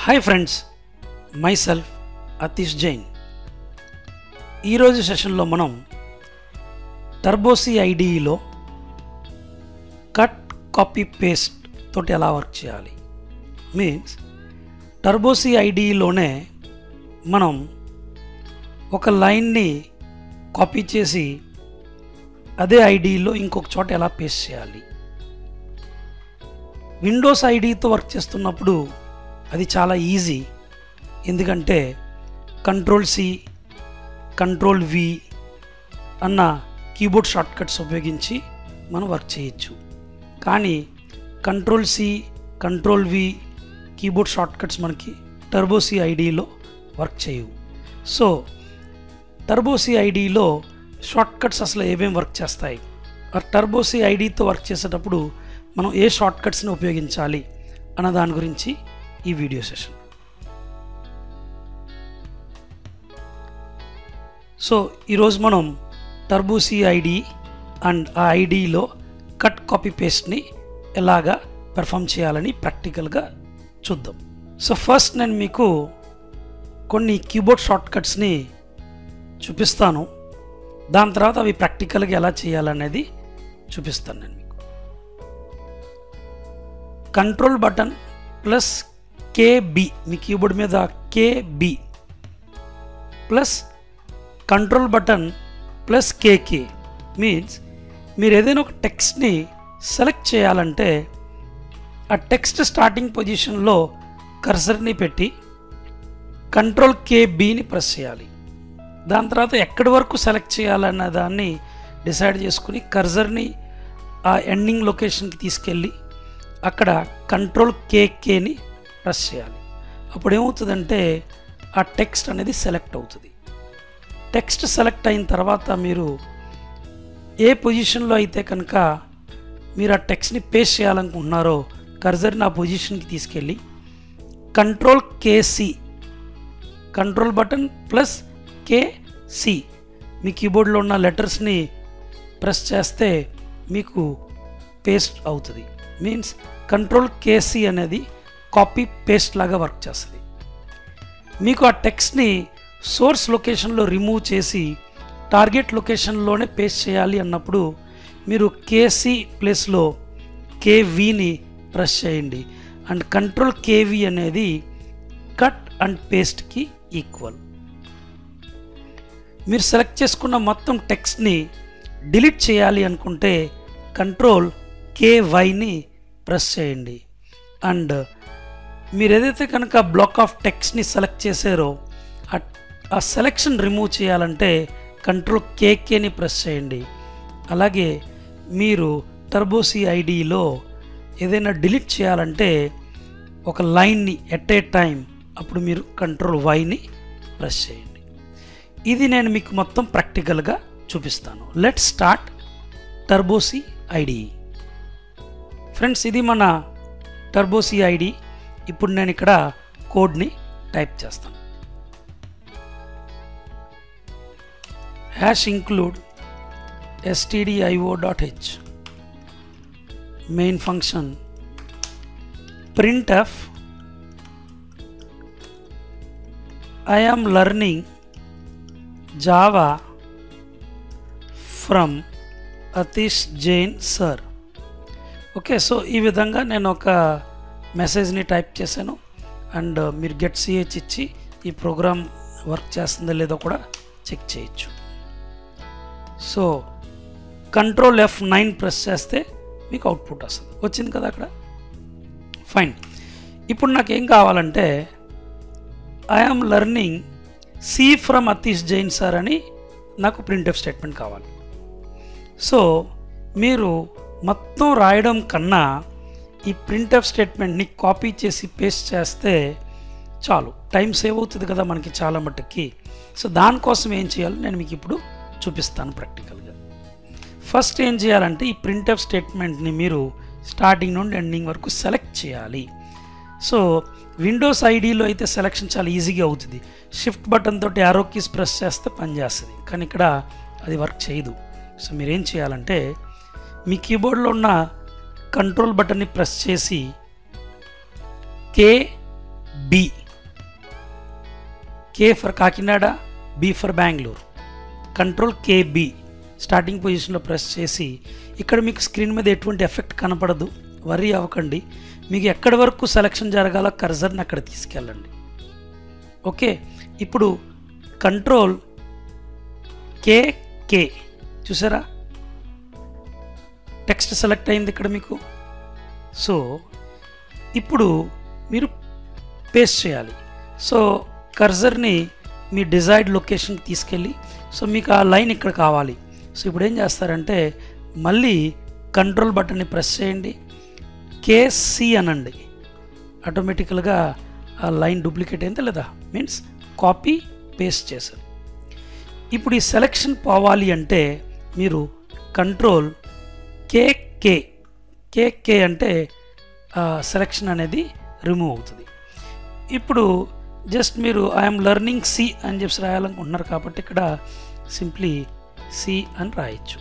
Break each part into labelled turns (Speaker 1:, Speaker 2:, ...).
Speaker 1: hi friends myself Atish Jain ఈరోజు సెషన్లో మనం టర్బోసి ఐడిలో కట్ కాపీ పేస్ట్ తోటి ఎలా వర్క్ చేయాలి మీన్స్ టర్బోసి ఐడిలోనే మనం ఒక లైన్ని కాపీ చేసి అదే ఐడిలో ఇంకొక చోట ఎలా పేస్ట్ చేయాలి విండోస్ ఐడితో వర్క్ చేస్తున్నప్పుడు అది చాలా ఈజీ ఎందుకంటే కంట్రోల్ సి కంట్రోల్ వి అన్న కీబోర్డ్ షార్ట్కట్స్ ఉపయోగించి మనం వర్క్ చేయొచ్చు కానీ control C control V keyboard shortcuts మనకి టర్బోసి ఐడిలో వర్క్ చేయవు సో టర్బోసి ఐడిలో షార్ట్కట్స్ అసలు ఏమేమి వర్క్ చేస్తాయి ఆ టర్బోసి ఐడితో వర్క్ చేసేటప్పుడు మనం ఏ షార్ట్కట్స్ని ఉపయోగించాలి అన్న దాని గురించి ఈ వీడియో సెషన్ సో ఈరోజు మనం టర్బోసి ఐడి అండ్ ఆ ఐడిలో కట్ కాపీ పేస్ట్ని ఎలాగా పెర్ఫామ్ చేయాలని ప్రాక్టికల్గా చూద్దాం సో ఫస్ట్ నేను మీకు కొన్ని కీబోర్డ్ షార్ట్కట్స్ని చూపిస్తాను దాని తర్వాత అవి ప్రాక్టికల్గా ఎలా చేయాలనేది చూపిస్తాను నేను మీకు కంట్రోల్ బటన్ ప్లస్ కేబి మీ కీబోర్డ్ మీద KB plus control button plus KK means మీరు ఏదైనా ఒక టెక్స్ట్ని సెలెక్ట్ చేయాలంటే ఆ టెక్స్ట్ స్టార్టింగ్ పొజిషన్లో కర్సర్ని పెట్టి కంట్రోల్ కేబిని ప్రెస్ చేయాలి దాని తర్వాత ఎక్కడి వరకు సెలెక్ట్ చేయాలన్న దాన్ని డిసైడ్ చేసుకుని కర్జర్ని ఆ ఎండింగ్ లొకేషన్కి తీసుకెళ్ళి అక్కడ కంట్రోల్ కేకేని ప్రెస్ చేయాలి అప్పుడు ఏమవుతుందంటే ఆ టెక్స్ట్ అనేది సెలెక్ట్ అవుతుంది టెక్స్ట్ సెలెక్ట్ అయిన తర్వాత మీరు ఏ పొజిషన్లో అయితే కనుక మీరు ఆ టెక్స్ట్ని పేస్ట్ చేయాలనుకుంటున్నారో కర్జర్ని ఆ పొజిషన్కి తీసుకెళ్ళి కంట్రోల్ కేసి కంట్రోల్ బటన్ ప్లస్ కేసి మీ కీబోర్డ్లో ఉన్న లెటర్స్ని ప్రెస్ చేస్తే మీకు పేస్ట్ అవుతుంది మీన్స్ కంట్రోల్ కేసి అనేది కాపీ పేస్ట్ లాగా వర్క్ చేస్తుంది మీకు ఆ టెక్స్ట్ని సోర్స్ లొకేషన్లో రిమూవ్ చేసి టార్గెట్ లొకేషన్లోనే పేస్ట్ చేయాలి అన్నప్పుడు మీరు కేసి ప్లేస్లో కేవీని ప్రెస్ చేయండి అండ్ కంట్రోల్ కేవీ అనేది కట్ అండ్ పేస్ట్కి ఈక్వల్ మీరు సెలెక్ట్ చేసుకున్న మొత్తం టెక్స్ట్ని డిలీట్ చేయాలి అనుకుంటే కంట్రోల్ కేవైని ప్రెస్ చేయండి అండ్ మీరు ఏదైతే కనుక బ్లాక్ ఆఫ్ టెక్స్ట్ని సెలెక్ట్ చేశారో ఆ సెలెక్షన్ రిమూవ్ చేయాలంటే కంట్రోల్ కేకేని ప్రెస్ చేయండి అలాగే మీరు టర్బోసి ఐడిలో ఏదైనా డిలీట్ చేయాలంటే ఒక లైన్ని ఎట్ ఏ టైం అప్పుడు మీరు కంట్రోల్ వైని ప్రెస్ చేయండి ఇది నేను మీకు మొత్తం ప్రాక్టికల్గా చూపిస్తాను let start Turbo C IDE friends ఇది మన టర్బోసి ఐడి ఇప్పుడు నేను ఇక్కడ కోడ్ని టైప్ చేస్తాను hash include STDIO dot H main function printf I am learning Java from Atish Jain sir okay so ఈ విధంగా నేను ఒక మెసేజ్ని టైప్ చేశాను అండ్ మీరు గెట్ సిహెచ్ ఇచ్చి ఈ ప్రోగ్రామ్ వర్క్ చేస్తుందో లేదో కూడా చెక్ చేయొచ్చు so control F nine press చేస్తే మీకు అవుట్పుట్ వస్తుంది వచ్చింది కదా అక్కడ ఫైన్ ఇప్పుడు నాకు ఏం కావాలంటే I am learning C from Atish Jain sir అని నాకు ప్రింట్ఎఫ్ స్టేట్మెంట్ కావాలి సో మీరు మొత్తం రాయడం కన్నా ఈ ప్రింట్ఎఫ్ స్టేట్మెంట్ని కాపీ చేసి పేస్ట్ చేస్తే చాలు టైం సేవ్ అవుతుంది కదా మనకి చాలా మట్టుకి సో దానికోసం ఏం చేయాలో నేను మీకు ఇప్పుడు చూపిస్తాను ప్రాక్టికల్గా ఫస్ట్ ఏం చేయాలంటే ఈ ప్రింట్ఎఫ్ స్టేట్మెంట్ని మీరు స్టార్టింగ్ నుండి ఎండింగ్ వరకు సెలెక్ట్ చేయాలి సో విండోస్ ఐడిలో అయితే సెలెక్షన్ చాలా ఈజీగా అవుతుంది షిఫ్ట్ బటన్ తోటి యారో కీస్ ప్రెస్ చేస్తే పనిచేస్తుంది కానీ ఇక్కడ అది వర్క్ చేయదు సో మీరేం చేయాలంటే మీ కీబోర్డ్లో ఉన్న కంట్రోల్ బటన్ని ప్రెస్ చేసి K B K for Kakinada B for Bengaluru control KB starting పొజిషన్లో ప్రెస్ చేసి ఇక్కడ మీకు స్క్రీన్ మీద ఎటువంటి ఎఫెక్ట్ కనపడదు వరీ అవ్వకండి మీకు ఎక్కడి వరకు సెలక్షన్ జరగాలో కర్జర్ని అక్కడ తీసుకెళ్ళండి ఓకే ఇప్పుడు కంట్రోల్ కేకే చూసారా టెక్స్ట్ సెలెక్ట్ అయింది ఇక్కడ మీకు సో ఇప్పుడు మీరు పేస్ట్ చేయాలి సో కర్జర్ని మీ డిజైర్డ్ లొకేషన్కి తీసుకెళ్ళి సో మీకు ఆ లైన్ ఇక్కడ కావాలి సో ఇప్పుడు ఏం చేస్తారంటే మళ్ళీ కంట్రోల్ బటన్ని ప్రెస్ చేయండి కేసి అనండి ఆటోమేటికల్గా ఆ లైన్ డూప్లికేట్ అయిందా లేదా మీన్స్ కాపీ పేస్ట్ చేశారు ఇప్పుడు ఈ సెలెక్షన్ పోవాలి అంటే మీరు కంట్రోల్ కేకే కేకే అంటే సెలెక్షన్ అనేది రిమూవ్ అవుతుంది ఇప్పుడు జస్ట్ మీరు ఐఎమ్ లెర్నింగ్ సి అని చెప్పి రాయాలనుకుంటున్నారు కాబట్టి ఇక్కడ సింప్లీ సి అని రాయొచ్చు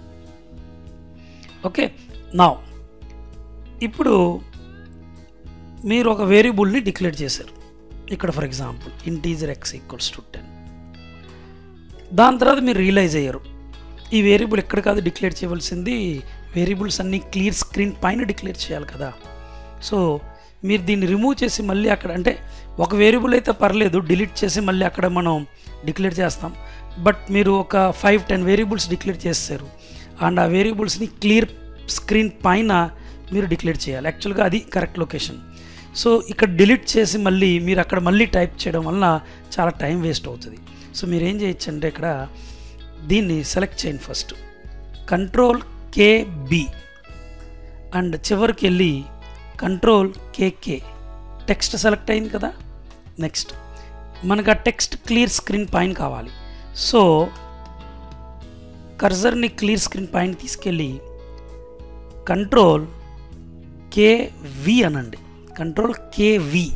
Speaker 1: ఓకే నా ఇప్పుడు మీరు ఒక వేరియబుల్ని డిక్లేర్ చేశారు ఇక్కడ for example integer X equals to ten దాని తర్వాత మీరు రియలైజ్ అయ్యారు ఈ వేరియబుల్ ఎక్కడ కాదు డిక్లేర్ చేయవలసింది వేరియబుల్స్ అన్నీ క్లియర్ స్క్రీన్ పైన డిక్లేర్ చేయాలి కదా సో మీరు దీన్ని రిమూవ్ చేసి మళ్ళీ అక్కడ అంటే ఒక వేరియబుల్ అయితే పర్లేదు డిలీట్ చేసి మళ్ళీ అక్కడ మనం డిక్లేర్ చేస్తాం బట్ మీరు ఒక ఫైవ్ టెన్ వేరియబుల్స్ డిక్లేర్ చేస్తారు అండ్ ఆ వేరియబుల్స్ని క్లియర్ స్క్రీన్ పైన మీరు డిక్లేర్ చేయాలి యాక్చువల్గా అది కరెక్ట్ లొకేషన్ సో ఇక్కడ డిలీట్ చేసి మళ్ళీ మీరు అక్కడ మళ్ళీ టైప్ చేయడం వలన చాలా టైం వేస్ట్ అవుతుంది సో మీరు ఏం చేయొచ్చు అంటే ఇక్కడ దీన్ని సెలెక్ట్ చేయండి ఫస్ట్ కంట్రోల్ కేబి అండ్ చివరికి వెళ్ళి కంట్రోల్ కేకే టెక్స్ట్ సెలెక్ట్ అయింది కదా నెక్స్ట్ మనకు ఆ టెక్స్ట్ క్లియర్ స్క్రీన్ పైన కావాలి సో కర్జర్ని క్లియర్ స్క్రీన్ పైన తీసుకెళ్ళి కంట్రోల్ కేవి అనండి కంట్రోల్ కేవి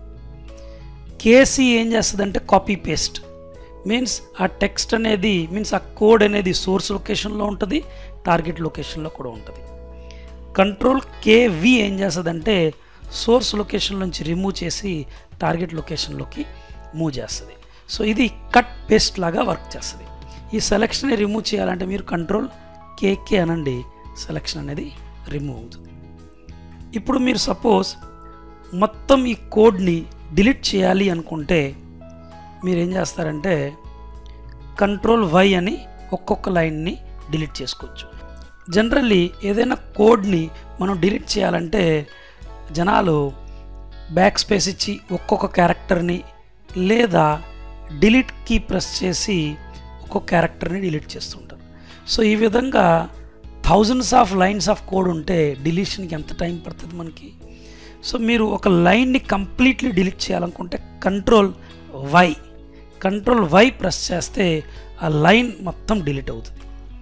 Speaker 1: కేసీ ఏం చేస్తుందంటే కాపీ పేస్ట్ మీన్స్ ఆ టెక్స్ట్ అనేది మీన్స్ ఆ కోడ్ అనేది సోర్స్ లొకేషన్లో ఉంటుంది టార్గెట్ లొకేషన్లో కూడా ఉంటుంది కంట్రోల్ కేవి ఏం చేస్తుందంటే సోర్స్ లొకేషన్ నుంచి రిమూవ్ చేసి టార్గెట్ లొకేషన్లోకి మూవ్ చేస్తుంది సో ఇది కట్ పేస్ట్ లాగా వర్క్ చేస్తుంది ఈ సెలెక్షన్ రిమూవ్ చేయాలంటే మీరు కంట్రోల్ కేకే అనండి సెలెక్షన్ అనేది రిమూవ్ అవుతుంది ఇప్పుడు మీరు సపోజ్ మొత్తం ఈ కోడ్ని డిలీట్ చేయాలి అనుకుంటే మీరు ఏం చేస్తారంటే కంట్రోల్ వై అని ఒక్కొక్క లైన్ని డిలీట్ చేసుకోవచ్చు జనరల్లీ ఏదైనా కోడ్ని మనం డిలీట్ చేయాలంటే జనాలు బ్యాక్ స్పేస్ ఇచ్చి ఒక్కొక్క క్యారెక్టర్ని లేదా డిలీట్ కీ ప్రెస్ చేసి ఒక్కొక్క క్యారెక్టర్ని డిలీట్ చేస్తుంటారు సో ఈ విధంగా thousands of lines of code ఉంటే డిలీషన్కి ఎంత టైం పడుతుంది మనకి సో మీరు ఒక లైన్ని కంప్లీట్లీ డిలీట్ చేయాలనుకుంటే control Y control Y press చేస్తే ఆ లైన్ మొత్తం డిలీట్ అవుతుంది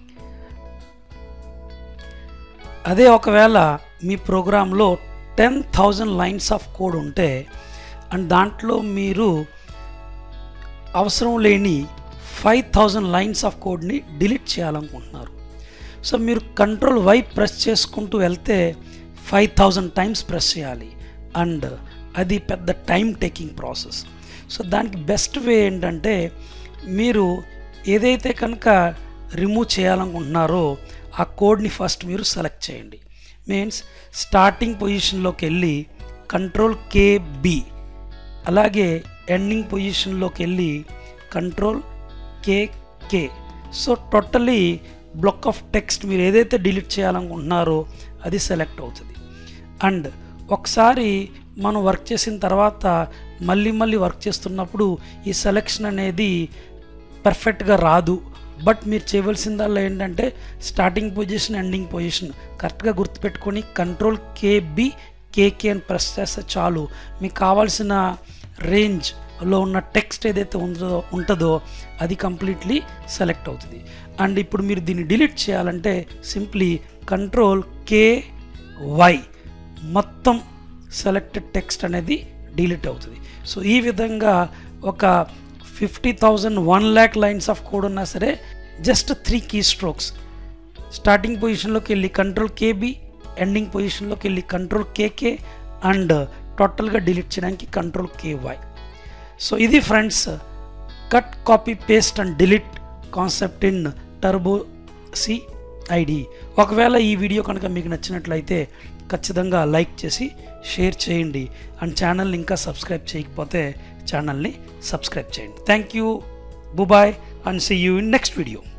Speaker 1: అదే ఒకవేళ మీ ప్రోగ్రాంలో ten thousand lines of code ఉంటే అండ్ దాంట్లో మీరు అవసరం లేని ఫైవ్ థౌజండ్ లైన్స్ ఆఫ్ కోడ్ని డిలీట్ చేయాలనుకుంటున్నారు సో మీరు కంట్రోల్ వై ప్రెస్ చేసుకుంటూ వెళ్తే ఫైవ్ థౌజండ్ టైమ్స్ ప్రెస్ చేయాలి అండ్ అది పెద్ద టైం టేకింగ్ ప్రాసెస్ సో దానికి బెస్ట్ వే ఏంటంటే మీరు ఏదైతే కనుక రిమూవ్ చేయాలనుకుంటున్నారో ఆ కోడ్ని ఫస్ట్ మీరు సెలెక్ట్ చేయండి మీన్స్ స్టార్టింగ్ పొజిషన్లోకి వెళ్ళి కంట్రోల్ కేబి అలాగే ఎండింగ్ పొజిషన్లోకి వెళ్ళి control KK so totally block of text మీరు ఏదైతే డిలీట్ చేయాలనుకుంటున్నారో అది సెలెక్ట్ అవుతుంది అండ్ ఒకసారి మనం వర్క్ చేసిన తర్వాత మళ్ళీ మళ్ళీ వర్క్ చేస్తున్నప్పుడు ఈ సెలెక్షన్ అనేది పర్ఫెక్ట్గా రాదు బట్ మీరు చేయవలసిందల్లా ఏంటంటే స్టార్టింగ్ పొజిషన్ ఎండింగ్ పొజిషన్ కరెక్ట్గా గుర్తుపెట్టుకొని కంట్రోల్ కేబి కేకే అని ప్రెస్ చేస్తే చాలు మీకు కావాల్సిన రేంజ్లో ఉన్న టెక్స్ట్ ఏదైతే ఉందో ఉంటుందో అది కంప్లీట్లీ సెలెక్ట్ అవుతుంది అండ్ ఇప్పుడు మీరు దీన్ని డిలీట్ చేయాలంటే సింప్లీ కంట్రోల్ కే వై మొత్తం సెలెక్టెడ్ టెక్స్ట్ అనేది డిలీట్ అవుతుంది సో ఈ విధంగా ఒక fifty thousand one lakh lines of code ఉన్నా సరే just three key strokes starting పొజిషన్లోకి వెళ్ళి కంట్రోల్ కేబి ఎండింగ్ పొజిషన్లోకి వెళ్ళి కంట్రోల్ కేకే అండ్ టోటల్గా డిలీట్ చేయడానికి కంట్రోల్ కేవై సో ఇది friends cut copy paste and delete concept in Turbo C IDE ఒకవేళ ఈ వీడియో కనుక మీకు నచ్చినట్లయితే ఖచ్చితంగా లైక్ చేసి షేర్ చేయండి అండ్ ఛానల్ని ఇంకా సబ్స్క్రైబ్ చేయకపోతే ఛానల్ని సబ్స్క్రైబ్ చేయండి thank you bye bye and see you in next video